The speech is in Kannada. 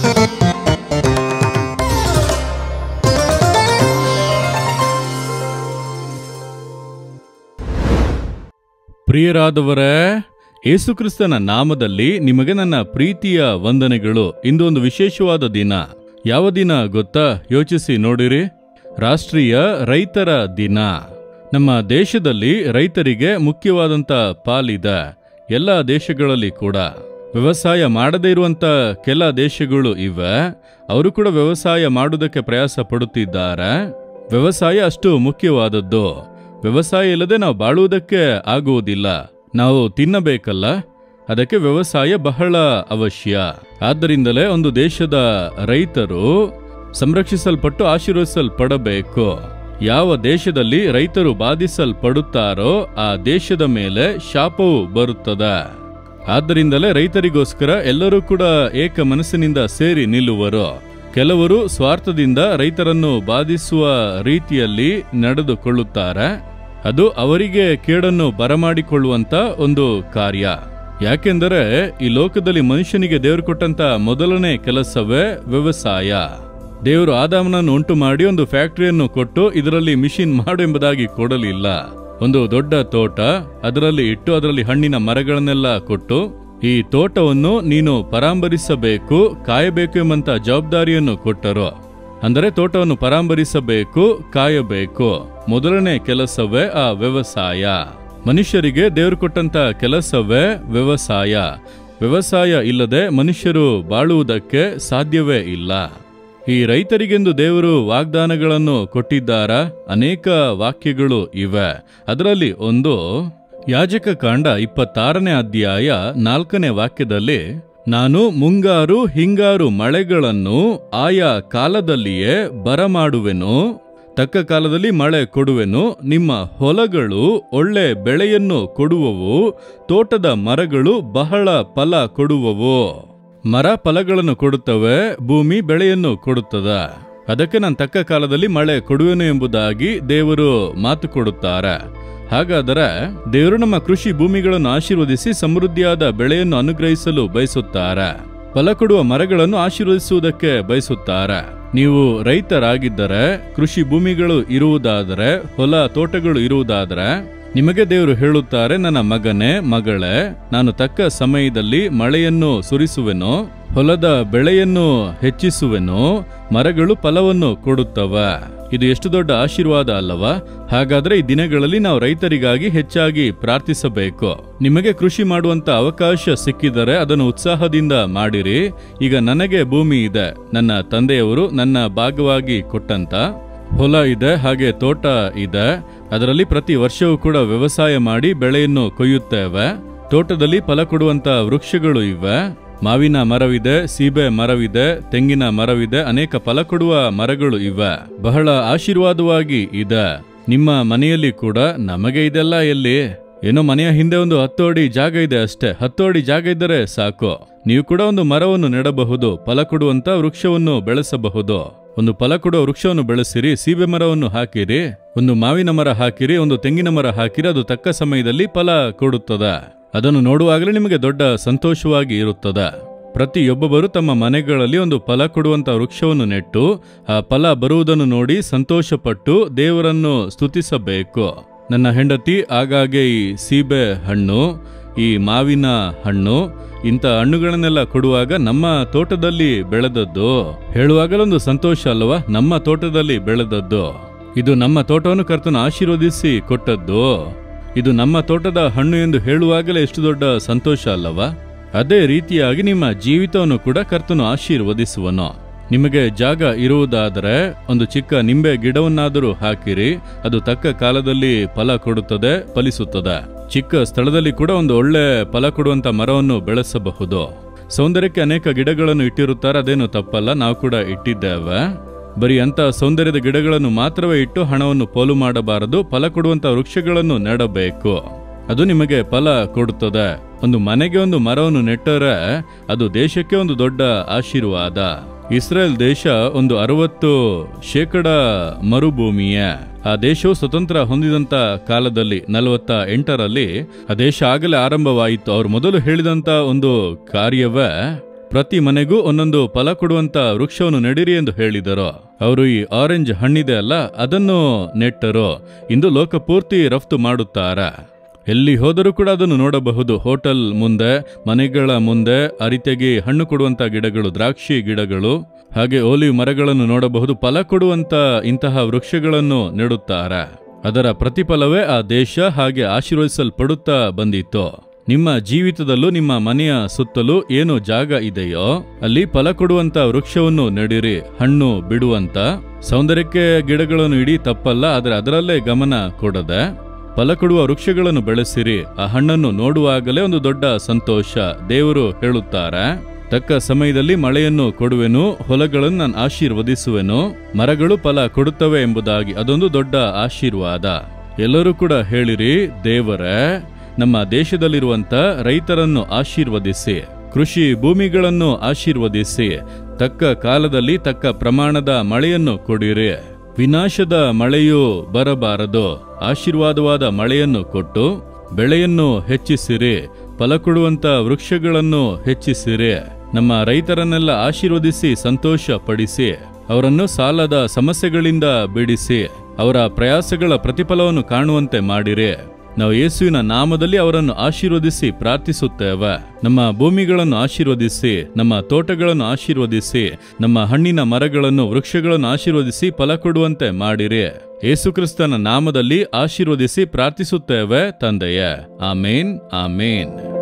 ಪ್ರಿಯರಾದವರೇ ಯೇಸುಕ್ರಿಸ್ತನ ನಾಮದಲ್ಲಿ ನಿಮಗೆ ನನ್ನ ಪ್ರೀತಿಯ ವಂದನೆಗಳು ಇಂದು ಒಂದು ವಿಶೇಷವಾದ ದಿನ ಯಾವ ದಿನ ಗೊತ್ತಾ ಯೋಚಿಸಿ ನೋಡಿರಿ ರಾಷ್ಟ್ರೀಯ ರೈತರ ದಿನ ನಮ್ಮ ದೇಶದಲ್ಲಿ ರೈತರಿಗೆ ಮುಖ್ಯವಾದಂಥ ಪಾಲಿದೆ ಎಲ್ಲ ದೇಶಗಳಲ್ಲಿ ಕೂಡ ವ್ಯವಸಾಯ ಮಾಡದೇ ಇರುವಂತ ಕೆಲ ದೇಶಗಳು ಇವೆ ಅವರು ಕೂಡ ವ್ಯವಸಾಯ ಮಾಡುವುದಕ್ಕೆ ಪ್ರಯಾಸ ಪಡುತ್ತಿದ್ದಾರೆ ವ್ಯವಸಾಯ ಅಷ್ಟು ಮುಖ್ಯವಾದದ್ದು ವ್ಯವಸಾಯ ಇಲ್ಲದೆ ನಾವು ಬಾಳುವುದಕ್ಕೆ ಆಗುವುದಿಲ್ಲ ನಾವು ತಿನ್ನಬೇಕಲ್ಲ ಅದಕ್ಕೆ ವ್ಯವಸಾಯ ಬಹಳ ಅವಶ್ಯ ಆದ್ದರಿಂದಲೇ ಒಂದು ದೇಶದ ರೈತರು ಸಂರಕ್ಷಿಸಲ್ಪಟ್ಟು ಆಶೀರ್ವದಿಸಲ್ಪಡಬೇಕು ಯಾವ ದೇಶದಲ್ಲಿ ರೈತರು ಬಾಧಿಸಲ್ಪಡುತ್ತಾರೋ ಆ ದೇಶದ ಮೇಲೆ ಶಾಪವು ಬರುತ್ತದೆ ಆದ್ದರಿಂದಲೇ ರೈತರಿಗೋಸ್ಕರ ಎಲ್ಲರೂ ಕೂಡ ಏಕ ಮನಸ್ಸಿನಿಂದ ಸೇರಿ ನಿಲ್ಲುವರು ಕೆಲವರು ಸ್ವಾರ್ಥದಿಂದ ರೈತರನ್ನು ಬಾಧಿಸುವ ರೀತಿಯಲ್ಲಿ ನಡೆದುಕೊಳ್ಳುತ್ತಾರೆ ಅದು ಅವರಿಗೆ ಕೇಡನ್ನು ಬರಮಾಡಿಕೊಳ್ಳುವಂತ ಒಂದು ಕಾರ್ಯ ಯಾಕೆಂದರೆ ಈ ಲೋಕದಲ್ಲಿ ಮನುಷ್ಯನಿಗೆ ದೇವರು ಕೊಟ್ಟಂತ ಮೊದಲನೇ ಕೆಲಸವೇ ವ್ಯವಸಾಯ ದೇವರು ಆದಾಮನನ್ನು ಉಂಟು ಮಾಡಿ ಒಂದು ಫ್ಯಾಕ್ಟರಿಯನ್ನು ಕೊಟ್ಟು ಇದರಲ್ಲಿ ಮಿಷಿನ್ ಮಾಡು ಎಂಬುದಾಗಿ ಕೊಡಲಿಲ್ಲ ಒಂದು ದೊಡ್ಡ ತೋಟ ಅದರಲ್ಲಿ ಇಟ್ಟು ಅದರಲ್ಲಿ ಹಣ್ಣಿನ ಮರಗಳನ್ನೆಲ್ಲ ಕೊಟ್ಟು ಈ ತೋಟವನ್ನು ನೀನು ಪರಾಂಬರಿಸಬೇಕು ಕಾಯಬೇಕು ಎಂಬಂತ ಜವಾಬ್ದಾರಿಯನ್ನು ಕೊಟ್ಟರು ಅಂದರೆ ತೋಟವನ್ನು ಪರಾಂಬರಿಸಬೇಕು ಕಾಯಬೇಕು ಮೊದಲನೇ ಕೆಲಸವೇ ಆ ವ್ಯವಸಾಯ ಮನುಷ್ಯರಿಗೆ ದೇವರು ಕೊಟ್ಟಂತ ಕೆಲಸವೇ ವ್ಯವಸಾಯ ವ್ಯವಸಾಯ ಇಲ್ಲದೆ ಮನುಷ್ಯರು ಬಾಳುವುದಕ್ಕೆ ಸಾಧ್ಯವೇ ಇಲ್ಲ ಈ ರೈತರಿಗೆಂದು ದೇವರು ವಾಗ್ದಾನಗಳನ್ನು ಕೊಟ್ಟಿದ್ದಾರ ಅನೇಕ ವಾಕ್ಯಗಳು ಇವೆ ಅದರಲ್ಲಿ ಒಂದು ಯಾಜಕ ಕಾಂಡ ಇಪ್ಪತ್ತಾರನೇ ಅಧ್ಯಾಯ ನಾಲ್ಕನೇ ವಾಕ್ಯದಲ್ಲಿ ನಾನು ಮುಂಗಾರು ಹಿಂಗಾರು ಮಳೆಗಳನ್ನು ಆಯಾ ಕಾಲದಲ್ಲಿಯೇ ಬರಮಾಡುವೆನು ತಕ್ಕ ಕಾಲದಲ್ಲಿ ಮಳೆ ಕೊಡುವೆನು ನಿಮ್ಮ ಹೊಲಗಳು ಒಳ್ಳೆ ಬೆಳೆಯನ್ನು ಕೊಡುವವು ತೋಟದ ಮರಗಳು ಬಹಳ ಫಲ ಕೊಡುವವು ಮರ ಫಲಗಳನ್ನು ಕೊಡುತ್ತವೆ ಭೂಮಿ ಬೆಳೆಯನ್ನು ಕೊಡುತ್ತದೆ ಅದಕ್ಕೆ ನಾನು ತಕ್ಕ ಕಾಲದಲ್ಲಿ ಮಳೆ ಕೊಡುವೆನು ಎಂಬುದಾಗಿ ದೇವರು ಮಾತು ಕೊಡುತ್ತಾರೆ ಹಾಗಾದರೆ ದೇವರು ನಮ್ಮ ಕೃಷಿ ಭೂಮಿಗಳನ್ನು ಆಶೀರ್ವದಿಸಿ ಸಮೃದ್ಧಿಯಾದ ಬೆಳೆಯನ್ನು ಅನುಗ್ರಹಿಸಲು ಬಯಸುತ್ತಾರೆ ಫಲ ಕೊಡುವ ಮರಗಳನ್ನು ಆಶೀರ್ವದಿಸುವುದಕ್ಕೆ ಬಯಸುತ್ತಾರೆ ನೀವು ರೈತರಾಗಿದ್ದರೆ ಕೃಷಿ ಭೂಮಿಗಳು ಇರುವುದಾದರೆ ಹೊಲ ತೋಟಗಳು ಇರುವುದಾದರೆ ನಿಮಗೆ ದೇವರು ಹೇಳುತ್ತಾರೆ ನನ್ನ ಮಗನೇ ಮಗಳೇ ನಾನು ತಕ್ಕ ಸಮಯದಲ್ಲಿ ಮಳೆಯನ್ನು ಸುರಿಸುವೆನು ಹೊಲದ ಬೆಳೆಯನ್ನು ಹೆಚ್ಚಿಸುವೆನು ಮರಗಳು ಫಲವನ್ನು ಕೊಡುತ್ತವೆ ಇದು ಎಷ್ಟು ದೊಡ್ಡ ಆಶೀರ್ವಾದ ಅಲ್ಲವಾ ಹಾಗಾದ್ರೆ ಈ ದಿನಗಳಲ್ಲಿ ನಾವು ರೈತರಿಗಾಗಿ ಹೆಚ್ಚಾಗಿ ಪ್ರಾರ್ಥಿಸಬೇಕು ನಿಮಗೆ ಕೃಷಿ ಮಾಡುವಂತ ಅವಕಾಶ ಸಿಕ್ಕಿದರೆ ಅದನ್ನು ಉತ್ಸಾಹದಿಂದ ಮಾಡಿರಿ ಈಗ ನನಗೆ ಭೂಮಿ ಇದೆ ನನ್ನ ತಂದೆಯವರು ನನ್ನ ಭಾಗವಾಗಿ ಕೊಟ್ಟಂತ ಹೊಲ ಇದೆ ಹಾಗೆ ತೋಟ ಇದೆ ಅದರಲ್ಲಿ ಪ್ರತಿ ವರ್ಷವೂ ಕೂಡ ವ್ಯವಸಾಯ ಮಾಡಿ ಬೆಳೆಯನ್ನು ಕೊಯ್ಯುತ್ತೇವೆ ತೋಟದಲ್ಲಿ ಫಲ ಕೊಡುವಂತ ವೃಕ್ಷಗಳು ಇವೆ ಮಾವಿನ ಮರವಿದೆ ಸೀಬೆ ಮರವಿದೆ ತೆಂಗಿನ ಮರವಿದೆ ಅನೇಕ ಫಲ ಕೊಡುವ ಮರಗಳು ಇವೆ ಬಹಳ ಆಶೀರ್ವಾದವಾಗಿ ಇದೆ ನಿಮ್ಮ ಮನೆಯಲ್ಲಿ ಕೂಡ ನಮಗೆ ಇದೆಲ್ಲ ಎಲ್ಲಿ ಏನೋ ಮನೆಯ ಹಿಂದೆ ಒಂದು ಹತ್ತು ಅಡಿ ಜಾಗ ಇದೆ ಅಷ್ಟೇ ಹತ್ತು ಅಡಿ ಜಾಗ ಇದ್ದರೆ ಸಾಕು ನೀವು ಕೂಡ ಒಂದು ಮರವನ್ನು ನೆಡಬಹುದು ಫಲ ಕೊಡುವಂತ ವೃಕ್ಷವನ್ನು ಬೆಳೆಸಬಹುದು ಒಂದು ಫಲ ಕೊಡುವ ವೃಕ್ಷವನ್ನು ಬೆಳೆಸಿರಿ ಸೀಬೆ ಮರವನ್ನು ಹಾಕಿರಿ ಒಂದು ಮಾವಿನ ಮರ ಹಾಕಿರಿ ಒಂದು ತೆಂಗಿನ ಮರ ಹಾಕಿರಿ ಅದು ತಕ್ಕ ಸಮಯದಲ್ಲಿ ಫಲ ಕೊಡುತ್ತದೆ ಅದನ್ನು ನೋಡುವಾಗಲೇ ನಿಮಗೆ ದೊಡ್ಡ ಸಂತೋಷವಾಗಿ ಇರುತ್ತದೆ ಪ್ರತಿಯೊಬ್ಬೊಬ್ಬರು ತಮ್ಮ ಮನೆಗಳಲ್ಲಿ ಒಂದು ಫಲ ಕೊಡುವಂತ ವೃಕ್ಷವನ್ನು ನೆಟ್ಟು ಆ ಫಲ ಬರುವುದನ್ನು ನೋಡಿ ಸಂತೋಷಪಟ್ಟು ದೇವರನ್ನು ಸ್ತುತಿಸಬೇಕು ನನ್ನ ಹೆಂಡತಿ ಆಗಾಗ್ಗೆ ಈ ಸೀಬೆ ಹಣ್ಣು ಈ ಮಾವಿನ ಹಣ್ಣು ಇಂಥ ಹಣ್ಣುಗಳನ್ನೆಲ್ಲ ಕೊಡುವಾಗ ನಮ್ಮ ತೋಟದಲ್ಲಿ ಬೆಳೆದದ್ದು ಹೇಳುವಾಗಲೊಂದು ಸಂತೋಷ ಅಲ್ವಾ ನಮ್ಮ ತೋಟದಲ್ಲಿ ಬೆಳೆದದ್ದು ಇದು ನಮ್ಮ ತೋಟವನ್ನು ಕರ್ತನು ಆಶೀರ್ವದಿಸಿ ಕೊಟ್ಟದ್ದು ಇದು ನಮ್ಮ ತೋಟದ ಹಣ್ಣು ಎಂದು ಹೇಳುವಾಗಲೇ ಎಷ್ಟು ದೊಡ್ಡ ಸಂತೋಷ ಅಲ್ಲವಾ ಅದೇ ರೀತಿಯಾಗಿ ನಿಮ್ಮ ಜೀವಿತವನ್ನು ಕೂಡ ಕರ್ತನು ಆಶೀರ್ವದಿಸುವನು ನಿಮಗೆ ಜಾಗ ಇರುವುದಾದರೆ ಒಂದು ಚಿಕ್ಕ ನಿಂಬೆ ಗಿಡವನ್ನಾದರೂ ಹಾಕಿರಿ ಅದು ತಕ್ಕ ಕಾಲದಲ್ಲಿ ಫಲ ಕೊಡುತ್ತದೆ ಫಲಿಸುತ್ತದೆ ಚಿಕ್ಕ ಸ್ಥಳದಲ್ಲಿ ಕೂಡ ಒಂದು ಒಳ್ಳೆ ಫಲ ಕೊಡುವಂತ ಮರವನ್ನು ಬೆಳೆಸಬಹುದು ಸೌಂದರ್ಯಕ್ಕೆ ಅನೇಕ ಗಿಡಗಳನ್ನು ಇಟ್ಟಿರುತ್ತಾರೆ ಅದೇನು ತಪ್ಪಲ್ಲ ನಾವು ಕೂಡ ಇಟ್ಟಿದ್ದೇವೆ ಬರೀ ಅಂತ ಸೌಂದರ್ಯದ ಗಿಡಗಳನ್ನು ಮಾತ್ರವೇ ಇಟ್ಟು ಹಣವನ್ನು ಪೋಲು ಮಾಡಬಾರದು ಫಲ ಕೊಡುವಂತ ವೃಕ್ಷಗಳನ್ನು ನೆಡಬೇಕು ಅದು ನಿಮಗೆ ಫಲ ಕೊಡುತ್ತದೆ ಒಂದು ಮನೆಗೆ ಒಂದು ಮರವನ್ನು ನೆಟ್ಟರೆ ಅದು ದೇಶಕ್ಕೆ ಒಂದು ದೊಡ್ಡ ಆಶೀರ್ವಾದ ಇಸ್ರೇಲ್ ದೇಶ ಒಂದು ಅರವತ್ತು ಶೇಕಡ ಮರುಭೂಮಿಯ ಆ ದೇಶವು ಸ್ವತಂತ್ರ ಹೊಂದಿದಂತ ಕಾಲದಲ್ಲಿ ನಲವತ್ತ ಎಂಟರಲ್ಲಿ ಆ ದೇಶ ಆಗಲೇ ಆರಂಭವಾಯಿತು ಅವರು ಮೊದಲು ಹೇಳಿದಂತ ಒಂದು ಕಾರ್ಯವೇ ಪ್ರತಿ ಮನೆಗೂ ಒಂದೊಂದು ಫಲ ಕೊಡುವಂತ ವೃಕ್ಷವನ್ನು ನೆಡಿರಿ ಎಂದು ಹೇಳಿದರು ಅವರು ಈ ಆರೆಂಜ್ ಹಣ್ಣಿದೆ ಅಲ್ಲ ಅದನ್ನು ನೆಟ್ಟರು ಇಂದು ಲೋಕಪೂರ್ತಿ ರಫ್ತು ಮಾಡುತ್ತಾರೆ ಎಲ್ಲಿ ಹೋದರೂ ಕೂಡ ಅದನ್ನು ನೋಡಬಹುದು ಹೋಟೆಲ್ ಮುಂದೆ ಮನೆಗಳ ಮುಂದೆ ಅರಿತೆಗೆ ಹಣ್ಣು ಕೊಡುವಂತ ಗಿಡಗಳು ದ್ರಾಕ್ಷಿ ಗಿಡಗಳು ಹಾಗೆ ಓಲಿವ್ ಮರಗಳನ್ನು ನೋಡಬಹುದು ಫಲ ಕೊಡುವಂತ ಇಂತಹ ವೃಕ್ಷಗಳನ್ನು ನೆಡುತ್ತಾರೆ ಅದರ ಪ್ರತಿಫಲವೇ ಆ ದೇಶ ಹಾಗೆ ಆಶೀರ್ವದಿಸಲ್ಪಡುತ್ತಾ ಬಂದಿತ್ತು ನಿಮ್ಮ ಜೀವಿತದಲ್ಲೂ ನಿಮ್ಮ ಮನೆಯ ಸುತ್ತಲೂ ಏನು ಜಾಗ ಇದೆಯೋ ಅಲ್ಲಿ ಫಲ ಕೊಡುವಂತ ವೃಕ್ಷವನ್ನು ನೆಡಿರಿ ಹಣ್ಣು ಬಿಡುವಂತ ಸೌಂದರ್ಯಕ್ಕೆ ಗಿಡಗಳನ್ನು ಇಡೀ ತಪ್ಪಲ್ಲ ಆದರೆ ಅದರಲ್ಲೇ ಗಮನ ಕೊಡದೆ ಫಲ ಕೊಡುವ ವೃಕ್ಷಗಳನ್ನು ಬೆಳೆಸಿರಿ ಆ ಹಣ್ಣನ್ನು ನೋಡುವಾಗಲೇ ಒಂದು ದೊಡ್ಡ ಸಂತೋಷ ದೇವರು ಹೇಳುತ್ತಾರೆ ತಕ್ಕ ಸಮಯದಲ್ಲಿ ಮಳೆಯನ್ನು ಕೊಡುವೆನು ಹೊಲಗಳನ್ನು ನಾನು ಆಶೀರ್ವದಿಸುವೆನು ಮರಗಳು ಫಲ ಕೊಡುತ್ತವೆ ಎಂಬುದಾಗಿ ಅದೊಂದು ದೊಡ್ಡ ಆಶೀರ್ವಾದ ಎಲ್ಲರೂ ಕೂಡ ಹೇಳಿರಿ ದೇವರೇ ನಮ್ಮ ದೇಶದಲ್ಲಿರುವಂತ ರೈತರನ್ನು ಆಶೀರ್ವದಿಸಿ ಕೃಷಿ ಭೂಮಿಗಳನ್ನು ಆಶೀರ್ವದಿಸಿ ತಕ್ಕ ಕಾಲದಲ್ಲಿ ತಕ್ಕ ಪ್ರಮಾಣದ ಮಳೆಯನ್ನು ಕೊಡಿರಿ ವಿನಾಶದ ಮಳೆಯು ಬರಬಾರದು ಆಶೀರ್ವಾದವಾದ ಮಳೆಯನ್ನು ಕೊಟ್ಟು ಬೆಳೆಯನ್ನು ಹೆಚ್ಚಿಸಿರಿ ಫಲ ಕೊಡುವಂತ ವೃಕ್ಷಗಳನ್ನು ಹೆಚ್ಚಿಸಿರಿ ನಮ್ಮ ರೈತರನ್ನೆಲ್ಲ ಆಶೀರ್ವದಿಸಿ ಸಂತೋಷ ಪಡಿಸಿ ಅವರನ್ನು ಸಾಲದ ಸಮಸ್ಯೆಗಳಿಂದ ಬಿಡಿಸಿ ಅವರ ಪ್ರಯಾಸಗಳ ಪ್ರತಿಫಲವನ್ನು ಕಾಣುವಂತೆ ಮಾಡಿರಿ ನಾವು ಯೇಸುವಿನ ನಾಮದಲ್ಲಿ ಅವರನ್ನು ಆಶೀರ್ವದಿಸಿ ಪ್ರಾರ್ಥಿಸುತ್ತೇವೆ ನಮ್ಮ ಭೂಮಿಗಳನ್ನು ಆಶೀರ್ವದಿಸಿ ನಮ್ಮ ತೋಟಗಳನ್ನು ಆಶೀರ್ವದಿಸಿ ನಮ್ಮ ಹಣ್ಣಿನ ಮರಗಳನ್ನು ವೃಕ್ಷಗಳನ್ನು ಆಶೀರ್ವದಿಸಿ ಫಲ ಕೊಡುವಂತೆ ಮಾಡಿರಿ ಯೇಸುಕ್ರಿಸ್ತನ ನಾಮದಲ್ಲಿ ಆಶೀರ್ವದಿಸಿ ಪ್ರಾರ್ಥಿಸುತ್ತೇವೆ ತಂದೆಯೇ ಆಮೇನ್ ಆಮೇನ್